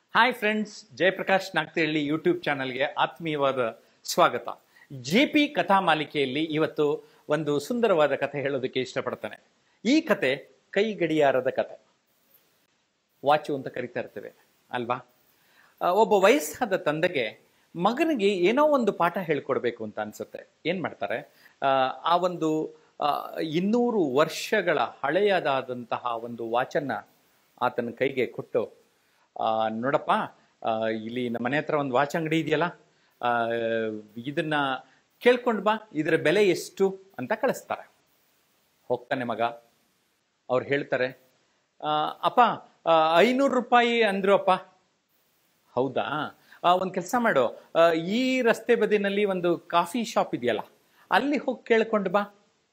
hi friends Jayaprakash Nagthihalli YouTube ಚಾನಲ್ಗೆ ಆತ್ಮೀಯವಾದ ಸ್ವಾಗತ ಜೆ ಪಿ ಕಥಾ ಮಾಲಿಕೆಯಲ್ಲಿ ಇವತ್ತು ಒಂದು ಸುಂದರವಾದ ಕಥೆ ಹೇಳೋದಕ್ಕೆ ಇಷ್ಟಪಡ್ತಾನೆ ಈ ಕತೆ ಕೈ ಗಡಿಯಾರದ ಕತೆ ವಾಚು ಅಂತ ಕರಿತಾ ಇರ್ತೇವೆ ಅಲ್ವಾ ಆ, ಒಬ್ಬ ವಯಸ್ಸಾದ ತಂದೆಗೆ ಮಗನಿಗೆ ಏನೋ ಒಂದು ಪಾಠ ಹೇಳ್ಕೊಡ್ಬೇಕು ಅಂತ ಅನ್ಸುತ್ತೆ ಏನ್ ಮಾಡ್ತಾರೆ ಆ, ಆ ಒಂದು ಆ, ಇನ್ನೂರು ವರ್ಷಗಳ ಹಳೆಯದಾದಂತಹ ಒಂದು ವಾಚನ್ನ ಆತನ ಕೈಗೆ ಕೊಟ್ಟು ಆ, ನೋಡಪ್ಪ ಆ, ಇಲ್ಲಿ ನಮ್ಮ ಮನೆ ಹತ್ರ ಒಂದು ವಾಚ್ ಅಂಗಡಿ ಇದೆಯಲ್ಲ ಆ, ಇದನ್ನ ಕೇಳ್ಕೊಂಡು ಬಾ ಇದರ ಬೆಲೆ ಎಷ್ಟು ಅಂತ ಕಳಿಸ್ತಾರೆ ಹೋಗ್ತಾನೆ ಮಗ ಅವ್ರು ಹೇಳ್ತಾರೆ ಆ, ಅಪ್ಪ ಐನೂರು ರೂಪಾಯಿ ಅಂದ್ರು ಅಪ್ಪ ಹೌದಾ ಒಂದು ಕೆಲಸ ಮಾಡು ಆ, ಈ ರಸ್ತೆ ಬದಿನಲ್ಲಿ ಒಂದು ಕಾಫಿ ಶಾಪ್ ಇದೆಯಲ್ಲ ಅಲ್ಲಿ ಹೋಗಿ ಕೇಳ್ಕೊಂಡು ಬಾ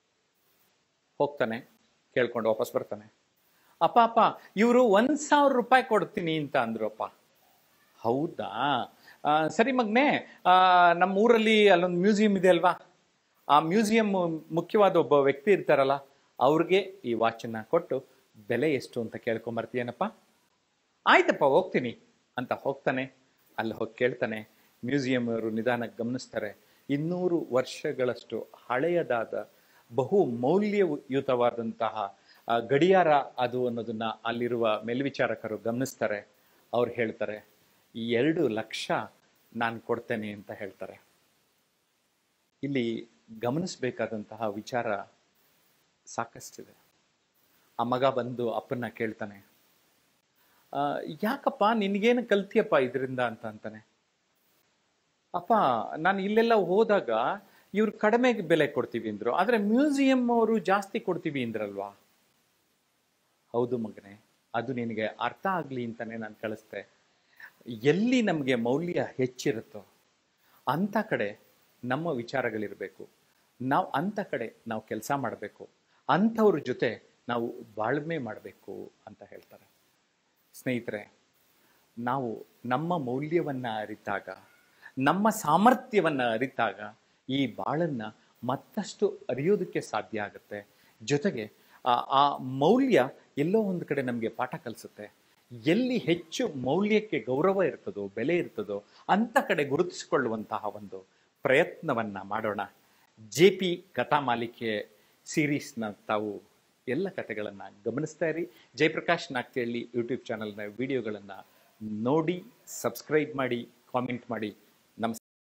ಹೋಗ್ತಾನೆ ಕೇಳ್ಕೊಂಡು ವಾಪಸ್ ಬರ್ತಾನೆ ಅಪ್ಪ ಅಪ್ಪ ಇವರು ಒಂದ್ ಸಾವಿರ ರೂಪಾಯಿ ಕೊಡ್ತೀನಿ ಅಂತ ಅಂದ್ರು ಅಪ್ಪ ಹೌದಾ ಆ, ಸರಿ ಮಗ್ನೆ ಆ, ನಮ್ಮ ಊರಲ್ಲಿ ಅಲ್ಲೊಂದು ಮ್ಯೂಸಿಯಂ ಇದೆ ಅಲ್ವಾ ಆ ಮ್ಯೂಸಿಯಂ ಮುಖ್ಯವಾದ ಒಬ್ಬ ವ್ಯಕ್ತಿ ಇರ್ತಾರಲ್ಲ ಅವ್ರಿಗೆ ಈ ವಾಚನ್ನ ಕೊಟ್ಟು ಬೆಲೆ ಎಷ್ಟು ಅಂತ ಕೇಳ್ಕೊಂಬರ್ತೀಯನಪ್ಪ ಆಯ್ತಪ್ಪ ಹೋಗ್ತೀನಿ ಅಂತ ಹೋಗ್ತಾನೆ ಅಲ್ಲಿ ಹೋಗಿ ಕೇಳ್ತಾನೆ ಮ್ಯೂಸಿಯಂ ಅವರು ನಿಧಾನ ಗಮನಿಸ್ತಾರೆ ಇನ್ನೂರು ವರ್ಷಗಳಷ್ಟು ಹಳೆಯದಾದ ಬಹು ಮೌಲ್ಯಯುತವಾದಂತಹ ಆ, ಗಡಿಯಾರ ಅದು ಅನ್ನೋದನ್ನ ಅಲ್ಲಿರುವ ಮೇಲ್ವಿಚಾರಕರು ಗಮನಿಸ್ತಾರೆ ಅವ್ರು ಹೇಳ್ತಾರೆ ಈ ಎರಡು ಲಕ್ಷ ನಾನು ಕೊಡ್ತೇನೆ ಅಂತ ಹೇಳ್ತಾರೆ ಇಲ್ಲಿ ಗಮನಿಸಬೇಕಾದಂತಹ ವಿಚಾರ ಸಾಕಷ್ಟಿದೆ ಆ ಮಗ ಬಂದು ಅಪ್ಪನ್ನ ಕೇಳ್ತಾನೆ ಆ, ಯಾಕಪ್ಪ ನಿನಗೇನು ಕಲ್ತಿಯಪ್ಪ ಇದರಿಂದ ಅಂತ ಅಂತಾನೆ ಅಪ್ಪ ನಾನು ಇಲ್ಲೆಲ್ಲ ಹೋದಾಗ ಇವ್ರು ಕಡಿಮೆ ಬೆಲೆ ಕೊಡ್ತೀವಿ ಅಂದ್ರು ಆದ್ರೆ ಮ್ಯೂಸಿಯಂ ಅವರು ಜಾಸ್ತಿ ಕೊಡ್ತೀವಿ ಅಂದ್ರಲ್ವಾ ಹೌದು ಮಗನೇ ಅದು ನಿನಗೆ ಅರ್ಥ ಆಗ್ಲಿ ಅಂತಾನೆ ನಾನು ಕಳಿಸ್ದೆ ಎಲ್ಲಿ ನಮಗೆ ಮೌಲ್ಯ ಹೆಚ್ಚಿರುತ್ತೋ ಅಂಥ ಕಡೆ ನಮ್ಮ ವಿಚಾರಗಳಿರಬೇಕು ನಾವು ಅಂಥ ಕಡೆ ನಾವು ಕೆಲಸ ಮಾಡಬೇಕು ಅಂಥವ್ರ ಜೊತೆ ನಾವು ಬಾಳ್ಮೆ ಮಾಡಬೇಕು ಅಂತ ಹೇಳ್ತಾರೆ ಸ್ನೇಹಿತರೆ ನಾವು ನಮ್ಮ ಮೌಲ್ಯವನ್ನ ಅರಿತಾಗ ನಮ್ಮ ಸಾಮರ್ಥ್ಯವನ್ನ ಅರಿತಾಗ ಈ ಬಾಳನ್ನ ಮತ್ತಷ್ಟು ಅರಿಯೋದಕ್ಕೆ ಸಾಧ್ಯ ಆಗುತ್ತೆ ಜೊತೆಗೆ ಆ ಆ ಮೌಲ್ಯ ಎಲ್ಲೋ ಒಂದು ಕಡೆ ನಮಗೆ ಪಾಠ ಕಲಿಸುತ್ತೆ ಎಲ್ಲಿ ಹೆಚ್ಚು ಮೌಲ್ಯಕ್ಕೆ ಗೌರವ ಇರ್ತದೋ ಬೆಲೆ ಇರ್ತದೋ ಅಂತ ಕಡೆ ಗುರುತಿಸಿಕೊಳ್ಳುವಂತಹ ಒಂದು ಪ್ರಯತ್ನವನ್ನ ಮಾಡೋಣ ಜೆ ಪಿ ಕಥಾ ಮಾಲಿಕೆ ಸೀರೀಸ್ನ ತಾವು ಎಲ್ಲ ಕಥೆಗಳನ್ನು ಗಮನಿಸ್ತಾ ಇರಿ ಜಯಪ್ರಕಾಶ್ ನಾಗ್ತಿಹಳ್ಳಿ ಯೂಟ್ಯೂಬ್ ಚಾನಲ್ನ ವಿಡಿಯೋಗಳನ್ನು ನೋಡಿ ಸಬ್ಸ್ಕ್ರೈಬ್ ಮಾಡಿ ಕಾಮೆಂಟ್ ಮಾಡಿ